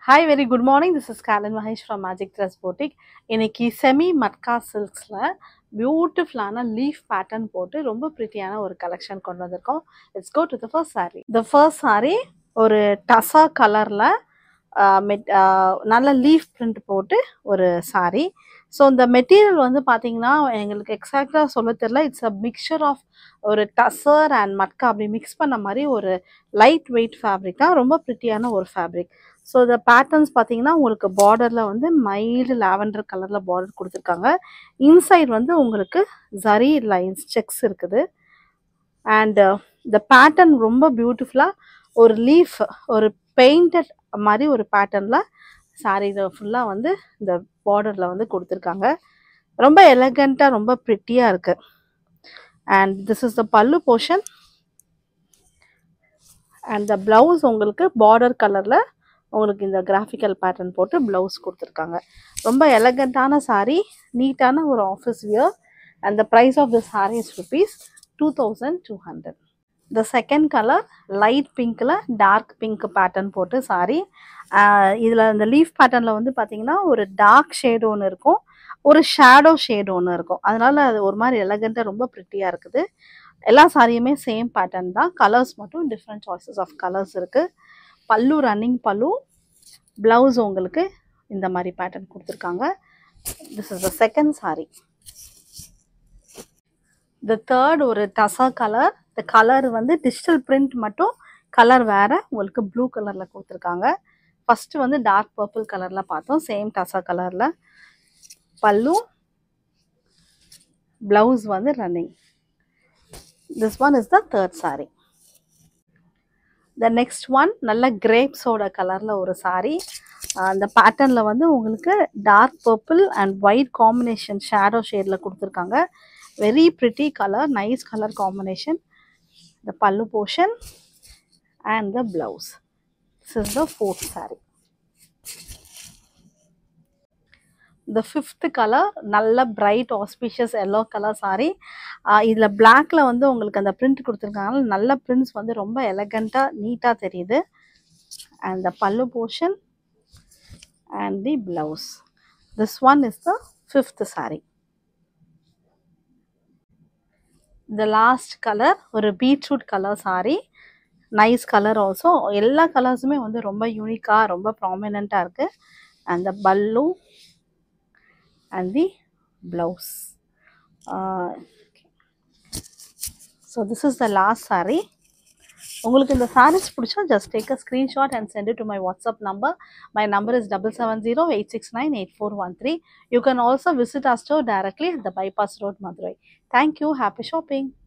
hi very good morning this is காலன் Mahesh from magic dress boutique இன்னைக்கு semi matka சில்க்ஸில் பியூட்டிஃபுல்லான leaf pattern போட்டு ரொம்ப ப்ரிட்டியான ஒரு கலெக்ஷன் கொண்டு வந்திருக்கோம் it's go to the first saree the first saree ஒரு டசா கலரில் நல்ல லீஃப் பிரிண்ட் போட்டு ஒரு saree ஸோ இந்த மெட்டீரியல் வந்து பார்த்தீங்கன்னா எங்களுக்கு எக்ஸாக்டாக சொல்ல தெரியல இட்ஸ் அ மிக்சர் ஆஃப் ஒரு டசர் அண்ட் மட்கா அப்படி மிக்ஸ் பண்ண மாதிரி ஒரு லைட் வெயிட் ஃபேப்ரிக் தான் ரொம்ப ப்ரிட்டியான ஒரு ஃபேப்ரிக் ஸோ இந்த பேட்டர்ன்ஸ் பார்த்தீங்கன்னா உங்களுக்கு பார்டரில் வந்து மைல்டு லாவெண்டர் கலரில் பார்டர் கொடுத்துருக்காங்க இன்சைட் வந்து உங்களுக்கு ஜரி லைன்ஸ் செக்ஸ் இருக்குது அண்ட் இந்த பேட்டர்ன் ரொம்ப பியூட்டிஃபுல்லாக ஒரு லீஃப் ஒரு பெயிண்டட் மாதிரி ஒரு பேட்டர்னில் சாரீ ஃபுல்லாக வந்து இந்த பார்டரில் வந்து கொடுத்துருக்காங்க ரொம்ப எலகண்ட்டாக ரொம்ப ப்ரிட்டியாக இருக்குது and this is the pallu portion and the blouse உங்களுக்கு பார்டர் கலரில் உங்களுக்கு இந்த கிராஃபிக்கல் பேட்டர்ன் போட்டு ப்ளவுஸ் கொடுத்துருக்காங்க ரொம்ப எலகண்ட்டான saree நீட்டான ஒரு office wear and the price of the saree is rupees two thousand two hundred the second colour light பிங்க்கில் டார்க் பிங்க் பேட்டர்ன் போட்டு saree இதில் இந்த லீஃப் பேட்டர்னில் வந்து பார்த்தீங்கன்னா ஒரு டார்க் ஷேடு ஒன்று இருக்கும் ஒரு ஷேடோ ஷேடு ஒன்று இருக்கும் அதனால அது ஒரு மாதிரி எலகண்ட்டாக ரொம்ப ப்ரிட்டியாக இருக்குது எல்லா சாரியுமே சேம் பேட்டர்ன் தான் கலர்ஸ் மட்டும் டிஃப்ரெண்ட் சாய்ஸஸ் ஆஃப் கலர்ஸ் இருக்குது பல்லு ரன்னிங் பல்லு ப்ளவுஸ் உங்களுக்கு இந்த மாதிரி பேட்டர்ன் கொடுத்துருக்காங்க this is the second saree the third ஒரு டசா கலர் இந்த கலர் வந்து டிஜிட்டல் பிரிண்ட் மட்டும் கலர் வேற உங்களுக்கு ப்ளூ கலரில் கொடுத்துருக்காங்க ஃபஸ்ட்டு வந்து டார்க் பர்பிள் கலரில் பார்த்தோம் சேம் டசா கலரில் பல்லு ப்ளவுஸ் வந்து running this one is the third saree the next one நல்ல கிரேப்ஸோட கலரில் ஒரு சாரீ அந்த பேட்டர்னில் வந்து உங்களுக்கு dark purple and white combination shadow ஷேடில் கொடுத்துருக்காங்க very pretty colour nice colour combination the pallu portion and the blouse this is the fourth saree the fifth colour நல்ல bright auspicious yellow colour saree இதில் பிளாக்ல வந்து உங்களுக்கு அந்த பிரிண்ட் கொடுத்துருக்காங்க நல்ல பிரிண்ட்ஸ் வந்து ரொம்ப எலகண்ட்டாக நீட்டாக தெரியுது and the pallu portion and the blouse this one is the fifth saree இந்த லாஸ்ட் கலர் ஒரு beetroot colour saree nice colour also எல்லா கலர்ஸுமே வந்து ரொம்ப யூனிக்காக ரொம்ப ப்ராமினண்ட்டாக இருக்குது அண்ட் த பல்லு and the blouse uh, so this is the last saree உங்களுக்கு இந்த sarees பிடிச்சா just take a screenshot and send it to my whatsapp number my number is double seven zero eight six nine eight four one three you can also visit our store directly at the bypass road madurai thank you happy shopping